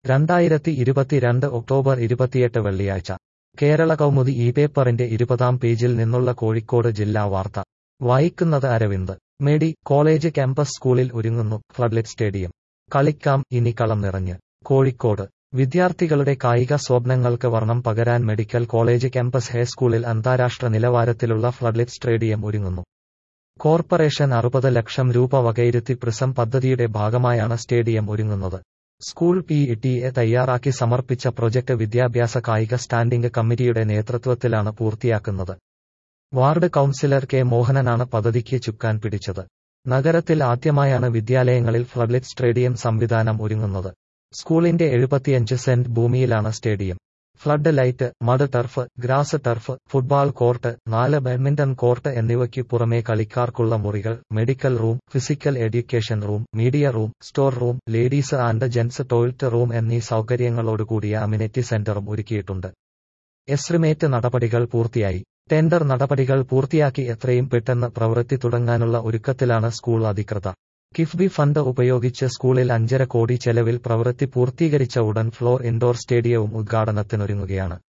രണ്ടായിരത്തി ഇരുപത്തിരണ്ട് ഒക്ടോബർ ഇരുപത്തിയെട്ട് വെള്ളിയാഴ്ച കേരള കൗമുദി ഈ പേപ്പറിന്റെ ഇരുപതാം പേജിൽ നിന്നുള്ള കോഴിക്കോട് ജില്ലാ വാർത്ത വായിക്കുന്നത് അരവിന്ദ് മേഡി കോളേജ് ക്യാമ്പസ് സ്കൂളിൽ ഒരുങ്ങുന്നു ഫ്ലഡ്ലിറ്റ് സ്റ്റേഡിയം കളിക്കാം ഇനി കളം നിറഞ്ഞ് കോഴിക്കോട് വിദ്യാർത്ഥികളുടെ കായിക സ്വപ്നങ്ങൾക്ക് വർണ്ണം പകരാൻ മെഡിക്കൽ കോളേജ് ക്യാമ്പസ് ഹൈസ്കൂളിൽ അന്താരാഷ്ട്ര നിലവാരത്തിലുള്ള ഫ്ലഡ്ലിറ്റ് സ്റ്റേഡിയം ഒരുങ്ങുന്നു കോർപ്പറേഷൻ അറുപത് ലക്ഷം രൂപ വകയിരുത്തി പ്രിസം പദ്ധതിയുടെ ഭാഗമായാണ് സ്റ്റേഡിയം ഒരുങ്ങുന്നത് സ്കൂൾ പി ടി എ തയ്യാറാക്കി സമർപ്പിച്ച പ്രൊജക്ട് വിദ്യാഭ്യാസ കായിക സ്റ്റാൻഡിംഗ് കമ്മിറ്റിയുടെ നേതൃത്വത്തിലാണ് പൂർത്തിയാക്കുന്നത് വാർഡ് കൌൺസിലർ കെ മോഹനനാണ് പദ്ധതിക്ക് ചുക്കാൻ പിടിച്ചത് നഗരത്തിൽ ആദ്യമായാണ് വിദ്യാലയങ്ങളിൽ ഫ്ലഡ്ലിറ്റ് സ്റ്റേഡിയം സംവിധാനം ഒരുങ്ങുന്നത് സ്കൂളിന്റെ എഴുപത്തിയഞ്ച് സെന്റ് ഭൂമിയിലാണ് stadium flood light mud turf grass turf football court നാല് ബാഡ്മിന്റൺ കോർട്ട് എന്നിവയ്ക്ക് പുറമെ കളിക്കാർക്കുള്ള മുറികൾ medical room physical education room media room store room ladies and gents toilet room എന്നീ സൗകര്യങ്ങളോടുകൂടിയ അമിനിറ്റി സെന്ററും ഒരുക്കിയിട്ടുണ്ട് എസ്റ്റിമേറ്റ് നടപടികൾ പൂർത്തിയായി ടെൻഡർ നടപടികൾ പൂർത്തിയാക്കി എത്രയും പെട്ടെന്ന് പ്രവൃത്തി തുടങ്ങാനുള്ള ഒരുക്കത്തിലാണ് സ്കൂൾ അധികൃതർ കിഫ്ബി ഫണ്ട് ഉപയോഗിച്ച് സ്കൂളിൽ അഞ്ചര കോടി ചെലവിൽ പ്രവൃത്തി പൂർത്തീകരിച്ച ഉടൻ ഫ്ലോർ ഇൻഡോർ സ്റ്റേഡിയവും ഉദ്ഘാടനത്തിനൊരുങ്ങുകയാണ്